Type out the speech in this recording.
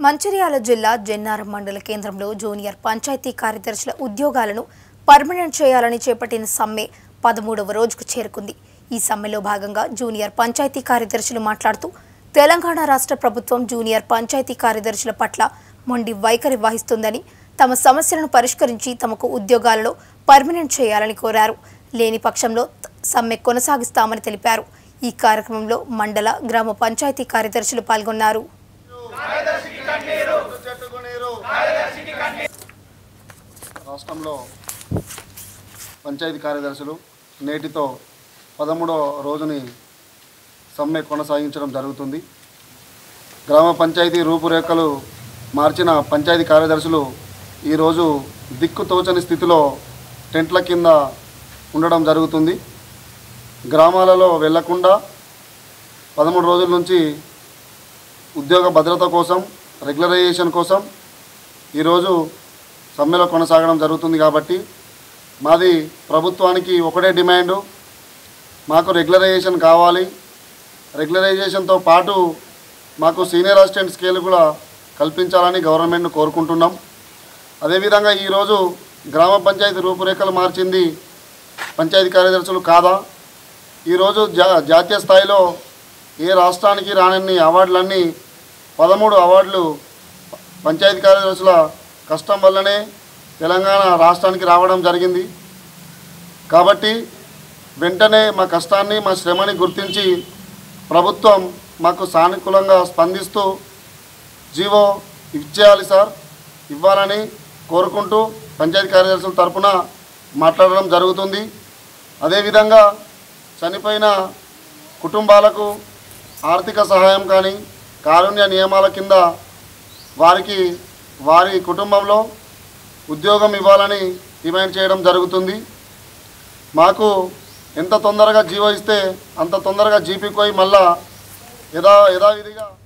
మంచిర్యాల జిల్లా జెన్నారం మండల కేంద్రంలో జూనియర్ పంచాయతీ కార్యదర్శుల ఉద్యోగాలను పర్మనెంట్ చేయాలని చేపట్టిన సమ్మె పదమూడవ రోజుకు చేరుకుంది ఈ సమ్మెలో భాగంగా జూనియర్ పంచాయతీ కార్యదర్శులు మాట్లాడుతూ తెలంగాణ రాష్ట్ర ప్రభుత్వం జూనియర్ పంచాయతీ కార్యదర్శుల పట్ల మొండి వైఖరి వహిస్తుందని తమ సమస్యలను పరిష్కరించి తమకు ఉద్యోగాలలో పర్మనెంట్ చేయాలని కోరారు లేని పక్షంలో త- సమ్మె కొనసాగిస్తామని తెలిపారు ఈ కార్యక్రమంలో మండల గ్రామ పంచాయతీ కార్యదర్శులు పాల్గొన్నారు రాష్ట్రంలో పంచాయతీ కార్యదర్శులు నేటితో పదమూడవ రోజుని సమ్మె కొనసాగించడం జరుగుతుంది గ్రామ పంచాయతీ రూపురేఖలు మార్చిన పంచాయతీ కార్యదర్శులు ఈరోజు దిక్కు తోచని స్థితిలో టెంట్ల కింద ఉండడం జరుగుతుంది గ్రామాలలో వెళ్లకుండా పదమూడు రోజుల నుంచి ఉద్యోగ భద్రత కోసం రెగ్యులరైజేషన్ కోసం ఈరోజు సమ్మెలో కొనసాగడం జరుగుతుంది కాబట్టి మాది ప్రభుత్వానికి ఒకటే డిమాండు మాకు రెగ్యులరైజేషన్ కావాలి రెగ్యులరైజేషన్తో పాటు మాకు సీనియర్ అసిస్టెంట్ స్కేల్ కూడా కల్పించాలని గవర్నమెంట్ను కోరుకుంటున్నాం అదేవిధంగా ఈరోజు గ్రామ పంచాయతీ రూపురేఖలు మార్చింది పంచాయతీ కార్యదర్శులు కాదా ఈరోజు జా జాతీయ స్థాయిలో ఏ రాష్ట్రానికి రానన్ని అవార్డులన్నీ పదమూడు అవార్డులు పంచాయతీ కార్యదర్శుల కష్టం వల్లనే తెలంగాణ రాష్ట్రానికి రావడం జరిగింది కాబట్టి వెంటనే మా కష్టాన్ని మా శ్రమని గుర్తించి ప్రభుత్వం మాకు సానుకూలంగా స్పందిస్తూ జీవో ఇచ్చేయాలి సార్ ఇవ్వాలని కోరుకుంటూ పంచాయతీ కార్యదర్శుల తరపున మాట్లాడడం జరుగుతుంది అదేవిధంగా చనిపోయిన కుటుంబాలకు ఆర్థిక సహాయం కానీ కారుణ్య నియమాల కింద వారికి వారి కుటుంబంలో ఉద్యోగం ఇవ్వాలని డిమాండ్ చేయడం జరుగుతుంది మాకు ఎంత తొందరగా జీవో ఇస్తే అంత తొందరగా జీపీకి పోయి మళ్ళా యథా యథావిధిగా